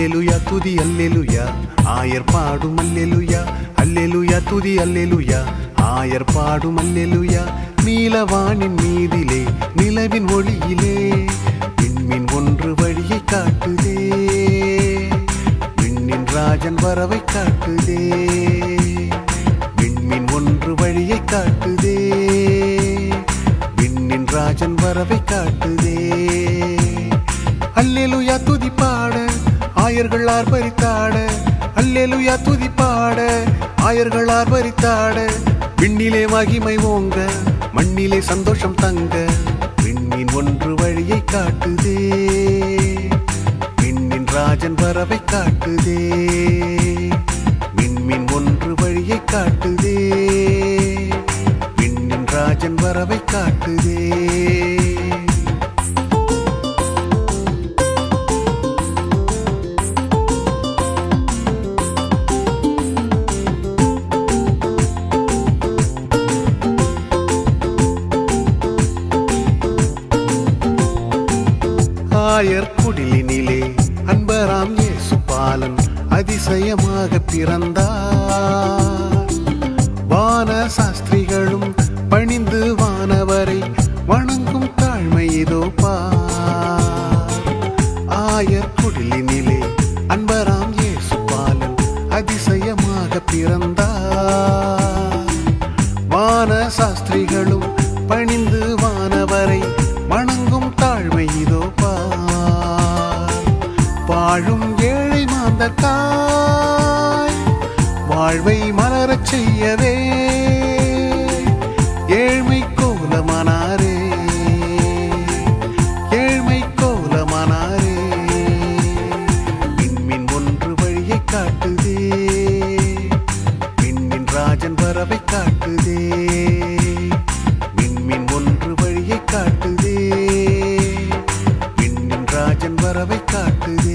அல்லேலுயா துதி அல்லேலுயா ஆயர் பாடும் அல்லேலுயா அல்லேலுயா துதி அல்லேலுயா ஆயர் பாடும் அல்லேலுயா நீலவானின் மீதிலே நிலவின் ஒளியிலே விண்மீன் ஒன்று வழியை காட்டுதே விண்ணின் ராஜன் வரவை காட்டுதே விண்மீன் ஒன்று வழியை காட்டுதே விண்ணின் ராஜன் வரவை காட்டுதே அல்லேலுயா துதி பாட ஆயர்கள் ஆர்ப்பரித்தாட அல்லேலுயா துதி பாட ஆயர்கள் ஆர்ப்பரித்தாட விண்ணிலே மகிமை ஓங்க மண்ணிலே சந்தோஷம் தங்க விண்ணின் ஒன்று வழியை காட்டுதே விண்ணின் ராஜன் வரவை காட்டுதே விண்மின் ஒன்று வழியை காட்டுதே விண்ணின் ராஜன் வரவை காட்டுதே ஆயர் குடிலினிலே அன்பராம் இயேசு பாலன் அதிசயமாக பிறந்தார் வான சாஸ்திரிகளும் பணிந்து வானவரை வணங்கும் தாழ்மை இதோ பார் ஆயர் குடிலினிலே அன்பராம் இயேசு பாலன் அதிசயமாக பிறந்தார் வான சாஸ்திரிகளும் பணிந்து வானவரை வணங்கும் தாழ்மை இதோ பார் வாழும் ஏழை மாந்தர்காய் வாழ்வை மலரச் செய்யவே ஏழ்மை கோலமானாரே ஏழ்மை கோலமானாரே விண்மின் ஒன்று வழியை காட்டுதே விண்மின் ராஜன் வரவை காட்டுதே விண்மின் ஒன்று வழியை காட்டுதே விண்ணின் ராஜன் வரவை காட்டுதே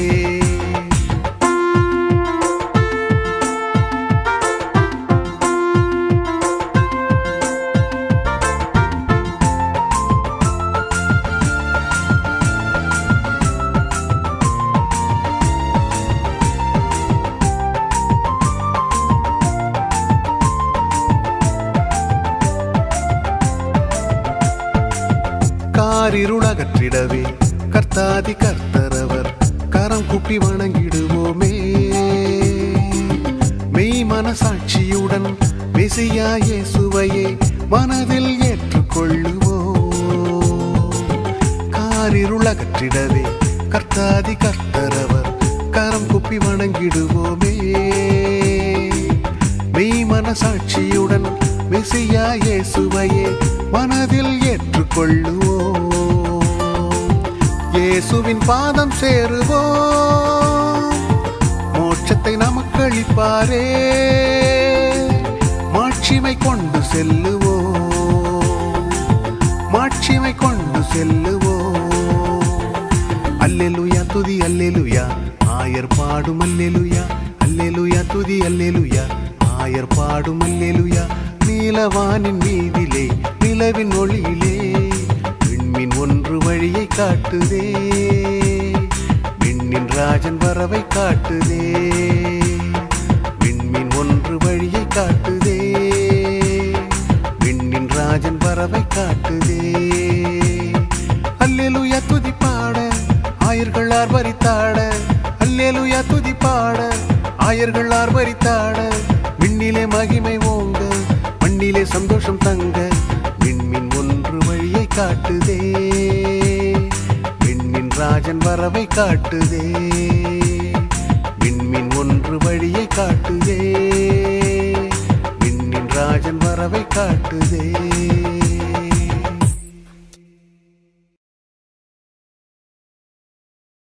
காரிருளகற்றிடவே கர்த்தாதி கர்த்தரவர் கரம் குப்பி வணங்கிடுவோமே மெய் மனசாட்சியுடன் மெசியா இயேசுவையே மனதில் ஏற்றுக்கொள்ளுவோம் காரிருளகற்றிடவே கர்த்தாதி கர்த்தரவர் கரம் குப்பி வணங்கிடுவோமே மெய் மனசாட்சியுடன் மெசியா இயேசுவையே மனதில் ஏற்றுக்கொள்ளுவோம் இயேசுவின் பாதம் சேருவோம் மோட்சத்தை நமக்கு அளிப்பாரே மாட்சிமை கொண்டு செல்லுவோம் மாட்சிமை கொண்டு செல்லுவோம் அல்லேலுயா துதி அல்லேலுயா ஆயர் பாடும் அல்லேலுயா அல்லேலுயா துதி அல்லேலுயா ஆயர் பாடும் அல்லேலுயா நீலவானின் மீதிலே நிலவின் ஒளியிலே விண்மின் ஒன்று வழியை காட்டுதே விண்ணின் ராஜன் வரவை காட்டுதே விண்மின் ஒன்று வழியை காட்டுதே விண்ணின் ராஜன் வரவை காட்டுதே அல்லேலுயா துதி பாட ஆயர்கள் ஆர்வரித்தாட அல்லேலுயா துதி பாட ஆயர்கள் ஆர்வரித்தாட விண்ணிலே மகிமை ஓங்க மண்ணிலே சந்தோஷம் தங்க விண்மின் ஒன்று வழியை காட்டுதே விண்மின் ராஜன் வரவை காட்டுதே விண்மின் ஒன்று வழியை காட்டுதே விண்ணின் ராஜன் வரவை காட்டுதே